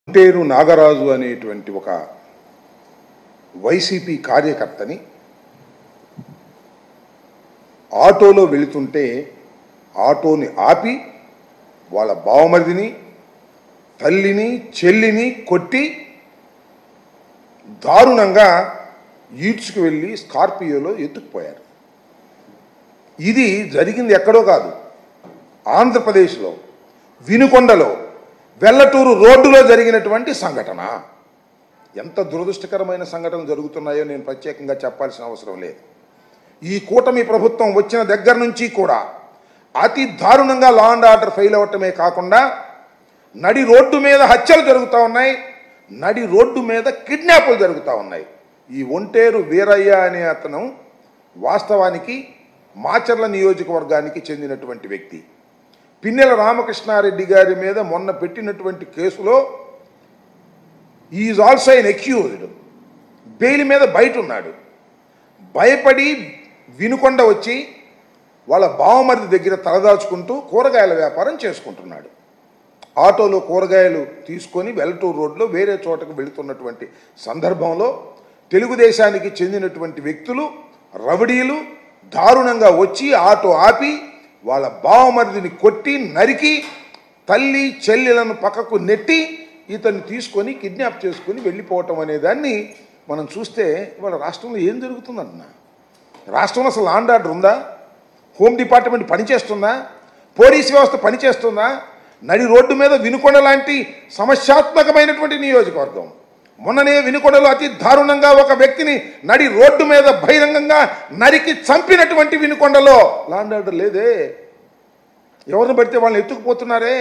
పేరు నాగరాజు అనేటువంటి ఒక వైసీపీ కార్యకర్తని ఆటోలో వెళుతుంటే ఆటోని ఆపి వాళ్ళ బావమరిదిని తల్లిని చెల్లిని కొట్టి దారుణంగా ఈడ్చుకు వెళ్ళి స్కార్పియోలో ఎత్తుకుపోయారు ఇది జరిగింది ఎక్కడో కాదు ఆంధ్రప్రదేశ్లో వినుకొండలో వెల్లటూరు రోడ్డులో జరిగినటువంటి సంఘటన ఎంత దురదృష్టకరమైన సంఘటనలు జరుగుతున్నాయో నేను ప్రత్యేకంగా చెప్పాల్సిన అవసరం లేదు ఈ కూటమి ప్రభుత్వం వచ్చిన దగ్గర నుంచి కూడా అతి దారుణంగా లా అండ్ ఆర్డర్ ఫెయిల్ అవ్వటమే కాకుండా నడి రోడ్డు మీద హత్యలు జరుగుతూ ఉన్నాయి నడి రోడ్డు మీద కిడ్నాపులు జరుగుతూ ఉన్నాయి ఈ ఒంటేరు వీరయ్య అనే అతను వాస్తవానికి మాచర్ల నియోజకవర్గానికి చెందినటువంటి వ్యక్తి పిన్నెల రామకృష్ణారెడ్డి గారి మీద మొన్న పెట్టినటువంటి కేసులో is also an accused bail మీద బయట ఉన్నాడు భయపడి వినుకొండ వచ్చి వాళ్ళ బావమరిది దగ్గర తలదాచుకుంటూ కూరగాయల వ్యాపారం చేసుకుంటున్నాడు ఆటోలో కూరగాయలు తీసుకొని వెల్లటూరు రోడ్లో వేరే చోటకు వెళుతున్నటువంటి సందర్భంలో తెలుగుదేశానికి చెందినటువంటి వ్యక్తులు రవడీలు దారుణంగా వచ్చి ఆటో ఆపి వాళ్ళ బావమరిదిని కొట్టి నరికి తల్లి చెల్లెలను పక్కకు నెట్టి ఇతన్ని తీసుకొని కిడ్నాప్ చేసుకొని వెళ్ళిపోవటం అనే దాన్ని మనం చూస్తే ఇవాళ రాష్ట్రంలో ఏం జరుగుతుందన్న రాష్ట్రంలో అసలు లాండ్ ఆర్డర్ ఉందా హోమ్ డిపార్ట్మెంట్ పనిచేస్తుందా పోలీస్ వ్యవస్థ పనిచేస్తుందా నడి రోడ్డు మీద వినుకొండ లాంటి సమస్యాత్మకమైనటువంటి నియోజకవర్గం మొన్ననే వినుకొండలో అతి దారుణంగా ఒక వ్యక్తిని నడి రోడ్డు మీద బహిరంగంగా నరికి చంపినటువంటి వినుకొండలో లాండ్ ఆర్డర్ లేదే ఎవరిని పడితే వాళ్ళని ఎత్తుకుపోతున్నారే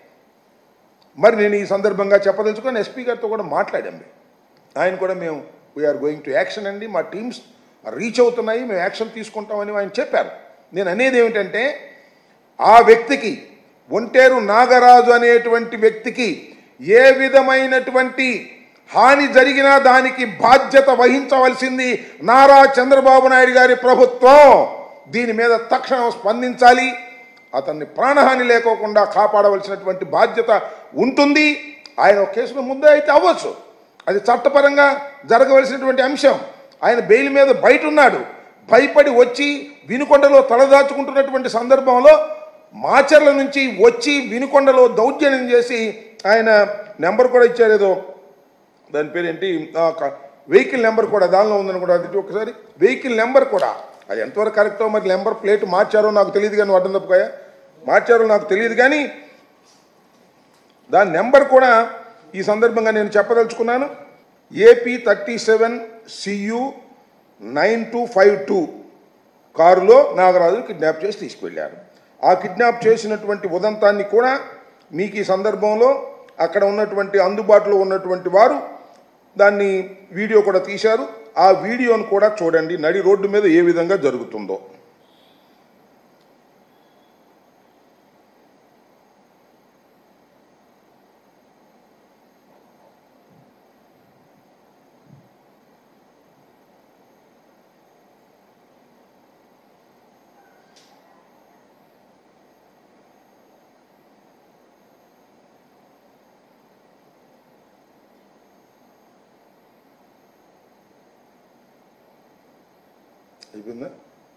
మరి నేను ఈ సందర్భంగా చెప్పదలుచుకొని ఎస్పీ గారితో కూడా మాట్లాడాం మేము. ఆయన కూడా మేము వీఆర్ గోయింగ్ టు యాక్షన్ అండి మా టీమ్స్ రీచ్ అవుతున్నాయి మేము యాక్షన్ తీసుకుంటామని ఆయన చెప్పారు నేను అనేది ఏమిటంటే ఆ వ్యక్తికి ఒంటేరు నాగరాజు అనేటువంటి వ్యక్తికి ఏ విధమైనటువంటి హాని జరిగినా దానికి బాధ్యత వహించవలసింది నారా చంద్రబాబు నాయుడు గారి ప్రభుత్వం దీని మీద తక్షణం స్పందించాలి అతన్ని ప్రాణహాని లేకోకుండా కాపాడవలసినటువంటి బాధ్యత ఉంటుంది ఆయన ఒక కేసులో ముందే అయితే అవ్వచ్చు అది చట్టపరంగా జరగవలసినటువంటి అంశం ఆయన బెయిల్ మీద బయట ఉన్నాడు భయపడి వచ్చి వినుకొండలో తలదాచుకుంటున్నటువంటి సందర్భంలో మాచర్ల నుంచి వచ్చి వినుకొండలో దౌర్జన్యం చేసి ఆయన నెంబర్ కూడా ఇచ్చారు ఏదో దాని పేరు ఏంటి ఆ, క- వెహికల్ నెంబర్ కూడా దానిలో ఉందని కూడా అది ఒకసారి వెహికల్ నెంబర్ కూడా అది ఎంతవరకు కరెక్టో మరి నెంబర్ ప్లేట్ మార్చారో నాకు తెలియదు కానీ అడ్డం తప్పుకోయా మార్చారో నాకు తెలియదు కానీ దాని నెంబర్ కూడా ఈ సందర్భంగా నేను చెప్పదలుచుకున్నాను A P thirty seven C U nine two five two కారులో నాగరాజు కిడ్నాప్ చేసి తీసుకువెళ్ళారు ఆ కిడ్నాప్ చేసినటువంటి ఉదంతాన్ని కూడా మీకు ఈ సందర్భంలో అక్కడ ఉన్నటువంటి అందుబాటులో ఉన్నటువంటి వారు దాన్ని వీడియో కూడా తీశారు ఆ వీడియోను కూడా చూడండి నడి రోడ్డు మీద ఏ విధంగా జరుగుతుందో అయిపోయిందా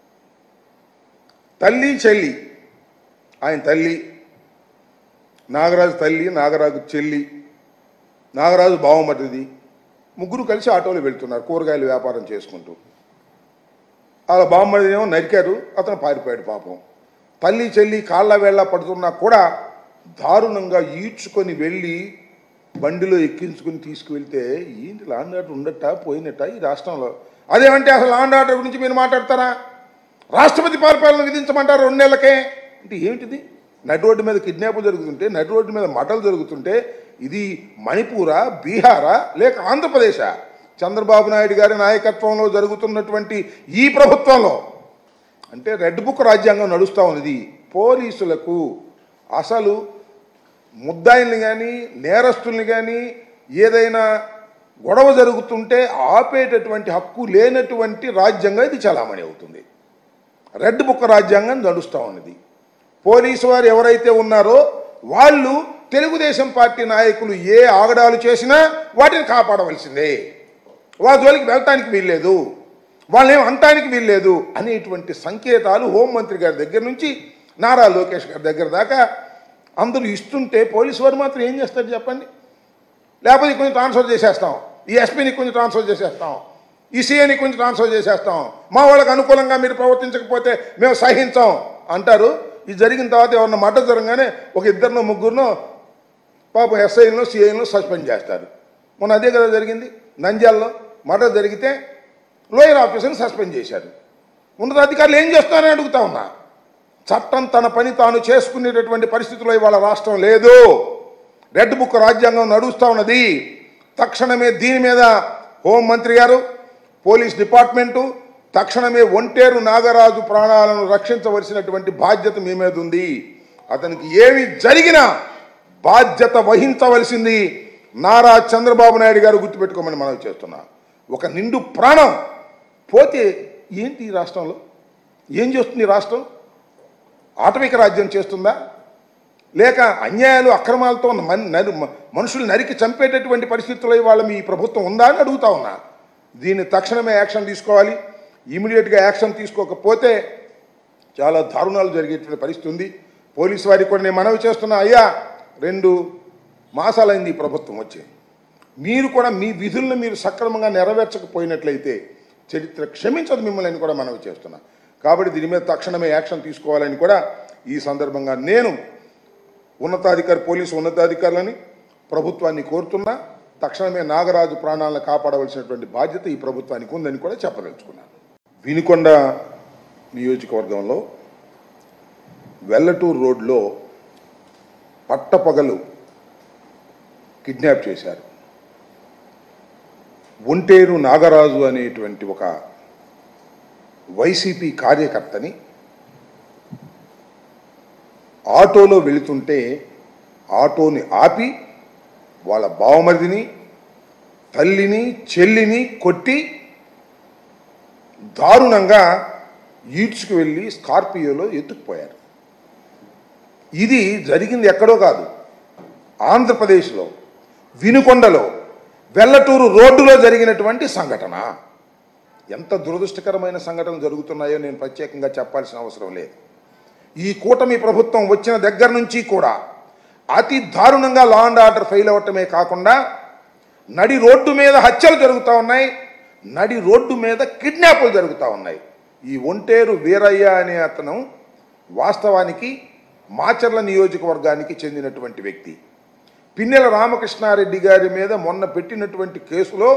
తల్లి చెల్లి ఆయన తల్లి నాగరాజు తల్లి నాగరాజు చెల్లి నాగరాజు బావమరిది ముగ్గురు కలిసి ఆటోలో వెళ్తున్నారు కూరగాయల వ్యాపారం చేసుకుంటూ అలా బావమరిదినేమో నరికారు అతను పారిపోయాడు పాపం తల్లి చెల్లి కాళ్ళ వేళ్ళ పడుతున్నా కూడా దారుణంగా ఈడ్చుకొని వెళ్ళి బండిలో ఎక్కించుకుని తీసుకువెళ్తే ఏంటి లాండ్ ఆర్డర్ ఉండట పోయినట్ట ఈ రాష్ట్రంలో అదేమంటే అసలు లాండ్ ఆర్డర్ గురించి మీరు మాట్లాడతారా రాష్ట్రపతి పరిపాలన విధించమంటారు రెండు నెలలకే అంటే ఏమిటిది నడి రోడ్డు మీద కిడ్నాపులు జరుగుతుంటే నడి రోడ్డు మీద మటలు జరుగుతుంటే ఇది మణిపూరా బీహారా లేక ఆంధ్రప్రదేశా చంద్రబాబు నాయుడు గారి నాయకత్వంలో జరుగుతున్నటువంటి ఈ ప్రభుత్వంలో అంటే రెడ్ బుక్ రాజ్యాంగం నడుస్తూ ఉన్నది పోలీసులకు అసలు ముద్దాయిల్ని కానీ నేరస్తుల్ని కానీ ఏదైనా గొడవ జరుగుతుంటే ఆపేటటువంటి హక్కు లేనటువంటి రాజ్యంగా ఇది చలామణి అవుతుంది రెడ్ బుక్ రాజ్యాంగం నడుస్తూ ఉన్నది పోలీసు వారు ఎవరైతే ఉన్నారో వాళ్ళు తెలుగుదేశం పార్టీ నాయకులు ఏ ఆగడాలు చేసినా వాటిని కాపాడవలసిందే వాళ్ళ జోలికి వెళ్ళటానికి వీల్లేదు వాళ్ళేం అంటానికి వీల్లేదు అనేటువంటి సంకేతాలు హోంమంత్రి గారి దగ్గర నుంచి నారా లోకేష్ గారి దగ్గర దాకా అందరూ ఇస్తుంటే పోలీసు వారు మాత్రం ఏం చేస్తారు చెప్పండి లేకపోతే కొంచెం ట్రాన్స్ఫర్ చేసేస్తాం ఈ ఎస్పీని కొంచెం ట్రాన్స్ఫర్ చేసేస్తాం ఈ సీఏని కొంచెం ట్రాన్స్ఫర్ చేసేస్తాం మా వాళ్ళకి అనుకూలంగా మీరు ప్రవర్తించకపోతే మేము సహించాం అంటారు ఇది జరిగిన తర్వాత ఎవరన్నా మడ్డ జరగగానే ఒక ఇద్దరినో ముగ్గురునో పాపం ఎస్ఐలను సిఐలను సస్పెండ్ చేస్తారు మొన్న అదే కదా జరిగింది నంద్యాలలో మర్డర్ జరిగితే లోయర్ ఆఫీసర్ని సస్పెండ్ చేశారు ఉన్నతాధికారులు ఏం చేస్తారని అడుగుతా ఉన్నా చట్టం తన పని తాను చేసుకునేటటువంటి పరిస్థితుల్లో ఇవాళ రాష్ట్రం లేదు రెడ్ బుక్ రాజ్యాంగం నడుస్తూ ఉన్నది తక్షణమే దీని మీద హోంమంత్రి గారు పోలీస్ డిపార్ట్మెంటు తక్షణమే ఒంటేరు నాగరాజు ప్రాణాలను రక్షించవలసినటువంటి బాధ్యత మీ మీద ఉంది అతనికి ఏమి జరిగినా బాధ్యత వహించవలసింది నారా చంద్రబాబు నాయుడు గారు గుర్తుపెట్టుకోమని మనం చేస్తున్నా ఒక నిండు ప్రాణం పోతే ఏంటి ఈ రాష్ట్రంలో ఏం చేస్తుంది ఈ రాష్ట్రం ఆటవిక రాజ్యం చేస్తుందా లేక అన్యాయాలు అక్రమాలతో మన్- నరు- మ- మనుషులు నరికి చంపేటటువంటి పరిస్థితుల్లో ఇవాళ మీ ప్రభుత్వం ఉందా అని అడుగుతా ఉన్నా దీన్ని తక్షణమే యాక్షన్ తీసుకోవాలి ఇమీడియట్గా యాక్షన్ తీసుకోకపోతే చాలా దారుణాలు జరిగేటువంటి పరిస్థితి ఉంది పోలీసు వారికి కూడా నేను మనవి చేస్తున్నా అయ్యా రెండు మాసాలైంది ఈ ప్రభుత్వం వచ్చి మీరు కూడా మీ విధులను మీరు సక్రమంగా నెరవేర్చకపోయినట్లయితే చరిత్ర క్షమించదు మిమ్మల్ని అని కూడా మనవి చేస్తున్నా కాబట్టి దీని మీద తక్షణమే యాక్షన్ తీసుకోవాలని కూడా ఈ సందర్భంగా నేను ఉన్నతాధికారి పోలీసు ఉన్నతాధికారులని ప్రభుత్వాన్ని కోరుతున్నా తక్షణమే నాగరాజు ప్రాణాలను కాపాడవలసినటువంటి బాధ్యత ఈ ప్రభుత్వానికి ఉందని కూడా చెప్పదలుచుకున్నాను వినుకొండ నియోజకవర్గంలో వెల్లటూరు రోడ్లో పట్టపగలు కిడ్నాప్ చేశారు ఒంటేరు నాగరాజు అనేటువంటి ఒక వైసీపీ కార్యకర్తని ఆటోలో వెళుతుంటే ఆటోని ఆపి వాళ్ళ బావమరిదిని తల్లిని చెల్లిని కొట్టి దారుణంగా ఈడ్చుకు వెళ్ళి స్కార్పియోలో ఎత్తుకుపోయారు ఇది జరిగింది ఎక్కడో కాదు ఆంధ్రప్రదేశ్లో వినుకొండలో వెల్లటూరు రోడ్డులో జరిగినటువంటి సంఘటన ఎంత దురదృష్టకరమైన సంఘటనలు జరుగుతున్నాయో నేను ప్రత్యేకంగా చెప్పాల్సిన అవసరం లేదు ఈ కూటమి ప్రభుత్వం వచ్చిన దగ్గర నుంచి కూడా అతి దారుణంగా లా అండ్ ఆర్డర్ ఫెయిల్ అవ్వటమే కాకుండా నడి రోడ్డు మీద హత్యలు జరుగుతూ ఉన్నాయి నడి రోడ్డు మీద కిడ్నాపులు జరుగుతూ ఉన్నాయి ఈ ఒంటేరు వీరయ్య అనే అతను వాస్తవానికి మాచర్ల నియోజకవర్గానికి చెందినటువంటి వ్యక్తి పిన్నెల రామకృష్ణారెడ్డి గారి మీద మొన్న పెట్టినటువంటి కేసులో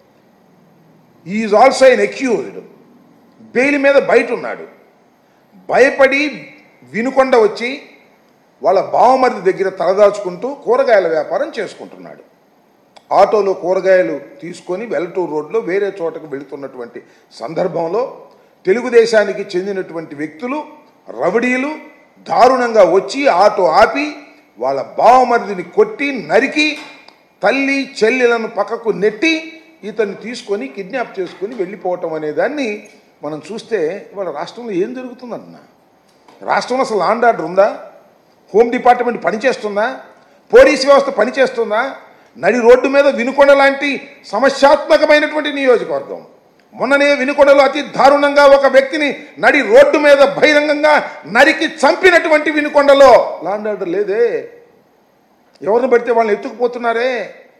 is also an accused bail మీద బయట ఉన్నాడు భయపడి వినుకొండ వచ్చి వాళ్ళ బావమరిది దగ్గర తలదాచుకుంటూ కూరగాయల వ్యాపారం చేసుకుంటున్నాడు ఆటోలో కూరగాయలు తీసుకొని వెల్లటూరు రోడ్లో వేరే చోటకు వెళుతున్నటువంటి సందర్భంలో తెలుగుదేశానికి చెందినటువంటి వ్యక్తులు రవడీలు దారుణంగా వచ్చి ఆటో ఆపి వాళ్ళ బావమరిదిని కొట్టి నరికి తల్లి చెల్లెలను పక్కకు నెట్టి ఇతన్ని తీసుకొని కిడ్నాప్ చేసుకొని వెళ్ళిపోవటం అనే దాన్ని మనం చూస్తే ఇవాళ రాష్ట్రంలో ఏం జరుగుతుందన్నా రాష్ట్రంలో అసలు లాండ్ ఆర్డర్ ఉందా హోమ్ డిపార్ట్మెంట్ పనిచేస్తుందా పోలీస్ వ్యవస్థ పనిచేస్తుందా నడి రోడ్డు మీద వినుకొండ లాంటి సమస్యాత్మకమైనటువంటి నియోజకవర్గం మొన్ననే వినుకొండలో అతి దారుణంగా ఒక వ్యక్తిని నడి రోడ్డు మీద బహిరంగంగా నరికి చంపినటువంటి వినుకొండలో లాండ్ ఆర్డర్ లేదే ఎవరిని పడితే వాళ్ళని ఎత్తుకుపోతున్నారే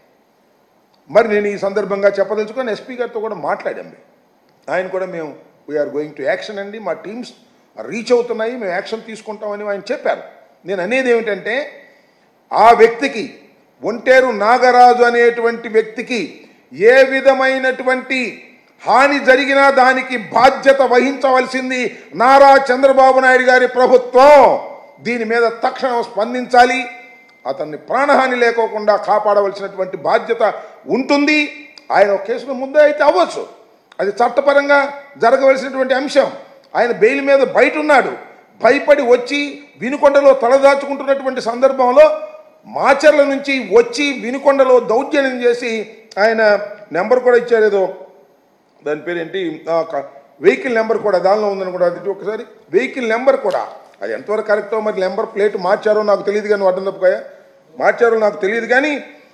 మరి నేను ఈ సందర్భంగా చెప్పదలుచుకొని ఎస్పీ గారితో కూడా మాట్లాడాం మేము. ఆయన కూడా మేము వీఆర్ గోయింగ్ టు యాక్షన్ అండి మా టీమ్స్ రీచ్ అవుతున్నాయి మేము యాక్షన్ తీసుకుంటామని ఆయన చెప్పారు నేను అనేది ఏమిటంటే ఆ వ్యక్తికి ఒంటేరు నాగరాజు అనేటువంటి వ్యక్తికి ఏ విధమైనటువంటి హాని జరిగినా దానికి బాధ్యత వహించవలసింది నారా చంద్రబాబు నాయుడు గారి ప్రభుత్వం దీని మీద తక్షణం స్పందించాలి అతన్ని ప్రాణహాని లేకోకుండా కాపాడవలసినటువంటి బాధ్యత ఉంటుంది ఆయన ఒక కేసులో ముందే అయితే అవ్వచ్చు అది చట్టపరంగా జరగవలసినటువంటి అంశం ఆయన బెయిల్ మీద బయట ఉన్నాడు భయపడి వచ్చి వినుకొండలో తలదాచుకుంటున్నటువంటి సందర్భంలో మాచర్ల నుంచి వచ్చి వినుకొండలో దౌర్జన్యం చేసి ఆయన నెంబర్ కూడా ఇచ్చారు ఏదో దాని పేరు ఏంటి వెహికల్ నెంబర్ కూడా దానిలో ఉందని కూడా అది ఒకసారి వెహికల్ నెంబర్ కూడా అది ఎంతవరకు కరెక్టో మరి నెంబర్ ప్లేట్ మార్చారో నాకు తెలియదు కానీ అడ్డం తప్పుకాయ మార్చారో నాకు తెలియదు కానీ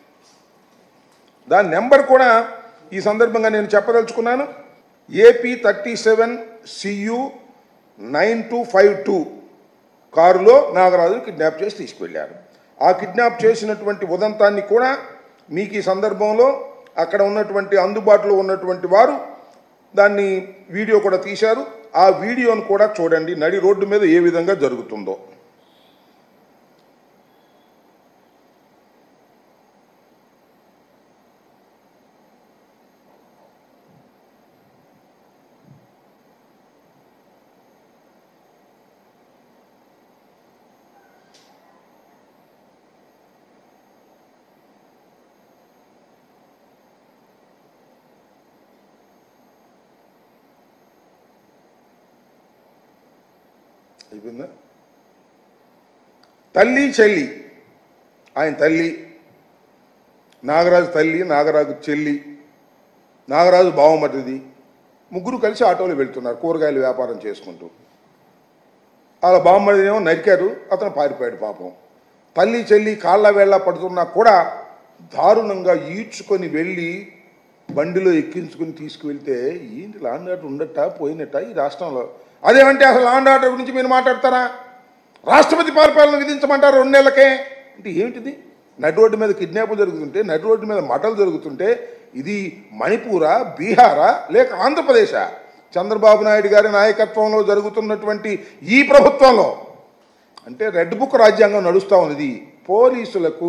దాని నెంబర్ కూడా ఈ సందర్భంగా నేను చెప్పదలుచుకున్నాను A P thirty seven C U nine two five two కారులో నాగరాజు కిడ్నాప్ చేసి తీసుకువెళ్ళారు ఆ కిడ్నాప్ చేసినటువంటి ఉదంతాన్ని కూడా మీకు ఈ సందర్భంలో అక్కడ ఉన్నటువంటి అందుబాటులో ఉన్నటువంటి వారు దాన్ని వీడియో కూడా తీశారు ఆ వీడియోను కూడా చూడండి నడి రోడ్డు మీద ఏ విధంగా జరుగుతుందో అయిపోయిందా తల్లి చెల్లి ఆయన తల్లి నాగరాజు తల్లి నాగరాజు చెల్లి నాగరాజు బావమరిది ముగ్గురు కలిసి ఆటోలో వెళ్తున్నారు కూరగాయల వ్యాపారం చేసుకుంటూ అలా బావమరిదినేమో నరికారు అతను పారిపోయాడు పాపం తల్లి చెల్లి కాళ్ళ వేళ్ళ పడుతున్నా కూడా దారుణంగా ఈడ్చుకొని వెళ్ళి బండిలో ఎక్కించుకుని తీసుకువెళ్తే ఏంటి లాండ్ ఆర్డర్ ఉండట పోయినట్ట ఈ రాష్ట్రంలో అదేమంటే అసలు లాండ్ ఆర్డర్ గురించి మీరు మాట్లాడతారా రాష్ట్రపతి పరిపాలన విధించమంటారు రెండు నెలలకే అంటే ఏమిటిది నడి రోడ్డు మీద కిడ్నాపులు జరుగుతుంటే నడి రోడ్డు మీద మటలు జరుగుతుంటే ఇది మణిపూరా బీహారా లేక ఆంధ్రప్రదేశా చంద్రబాబు నాయుడు గారి నాయకత్వంలో జరుగుతున్నటువంటి ఈ ప్రభుత్వంలో అంటే రెడ్ బుక్ రాజ్యాంగం నడుస్తూ ఉన్నది పోలీసులకు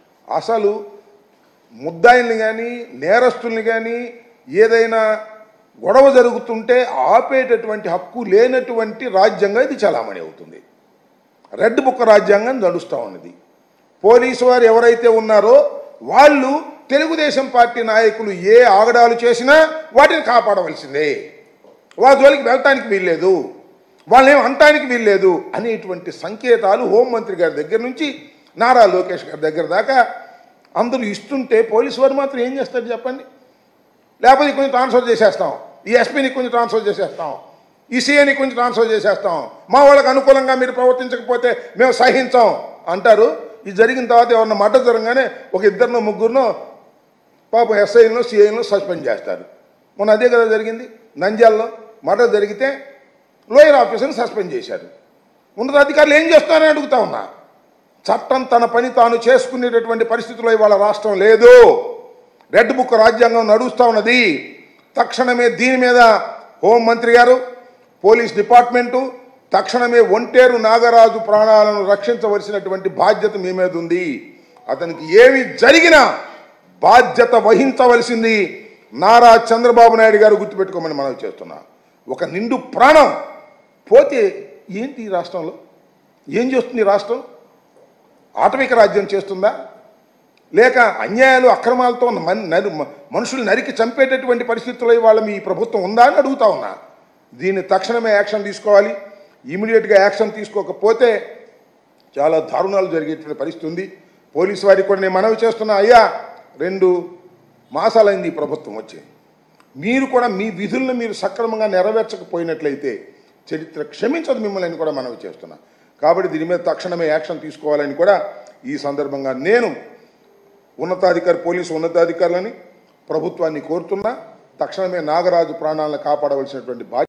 అసలు ముద్దాయిల్ని కానీ నేరస్తుల్ని కానీ ఏదైనా గొడవ జరుగుతుంటే ఆపేటటువంటి హక్కు లేనటువంటి రాజ్యాంగం ఇది చలామణి అవుతుంది రెడ్ బుక్ రాజ్యాంగం నడుస్తూ ఉన్నది పోలీసు వారు ఎవరైతే ఉన్నారో వాళ్ళు తెలుగుదేశం పార్టీ నాయకులు ఏ ఆగడాలు చేసినా వాటిని కాపాడవలసిందే వాళ్ళ జోలికి వెళ్ళటానికి వీల్లేదు వాళ్ళేం అంటానికి వీల్లేదు అనేటువంటి సంకేతాలు హోంమంత్రి గారి దగ్గర నుంచి నారా లోకేష్ గారి దగ్గర దాకా అందరూ ఇస్తుంటే పోలీసు వారు మాత్రం ఏం చేస్తారు చెప్పండి లేకపోతే కొంచెం ట్రాన్స్ఫర్ చేసేస్తాం ఈ ఎస్పీని కొంచెం ట్రాన్స్ఫర్ చేసేస్తాం ఈ సీఏని కొంచెం ట్రాన్స్ఫర్ చేసేస్తాం మా వాళ్ళకి అనుకూలంగా మీరు ప్రవర్తించకపోతే మేము సహించాం అంటారు ఇది జరిగిన తర్వాత ఎవరన్నా మడ్డ జరగగానే ఒక ఇద్దరినో ముగ్గురునో పాపం ఎస్ఐలను సిఐలను సస్పెండ్ చేస్తారు మొన్న అదే కదా జరిగింది నంద్యాలలో మర్డర్ జరిగితే లోయర్ ఆఫీసర్ని సస్పెండ్ చేశారు ఉన్నతాధికారులు ఏం చేస్తారని అడుగుతా ఉన్నా చట్టం తన పని తాను చేసుకునేటటువంటి పరిస్థితిలో ఇవాళ రాష్ట్రం లేదు రెడ్ బుక్ రాజ్యాంగం నడుస్తూ ఉన్నది తక్షణమే దీని మీద హోంమంత్రి గారు పోలీస్ డిపార్ట్మెంటు తక్షణమే ఒంటేరు నాగరాజు ప్రాణాలను రక్షించవలసినటువంటి బాధ్యత మీ మీద ఉంది అతనికి ఏమి జరిగినా బాధ్యత వహించవలసింది నారా చంద్రబాబు నాయుడు గారు గుర్తుపెట్టుకోమని మనం చేస్తున్నా ఒక నిండు ప్రాణం పోతే ఏంటి ఈ రాష్ట్రంలో ఏం చేస్తుంది ఈ రాష్ట్రం ఆటవిక రాజ్యం చేస్తుందా లేక అన్యాయాలు అక్రమాలతో మన్ నరి మనుషులు నరికి చంపేటటువంటి పరిస్థితుల్లో ఇవాళ మీ ప్రభుత్వం ఉందా అని అడుగుతా ఉన్నా దీన్ని తక్షణమే యాక్షన్ తీసుకోవాలి ఇమీడియట్గా యాక్షన్ తీసుకోకపోతే చాలా దారుణాలు జరిగేటువంటి పరిస్థితి ఉంది పోలీసు వారికి కూడా నేను మనవి చేస్తున్నా అయ్యా రెండు మాసాలైంది ఈ ప్రభుత్వం వచ్చి మీరు కూడా మీ విధులను మీరు సక్రమంగా నెరవేర్చకపోయినట్లయితే చరిత్ర క్షమించదు మిమ్మల్ని అని కూడా మనవి చేస్తున్నా కాబట్టి దీని మీద తక్షణమే యాక్షన్ తీసుకోవాలని కూడా ఈ సందర్భంగా నేను ఉన్నతాధికారి పోలీసు ఉన్నతాధికారులని ప్రభుత్వాన్ని కోరుతున్నా తక్షణమే నాగరాజు ప్రాణాలను కాపాడవలసినటువంటి బాధ్యత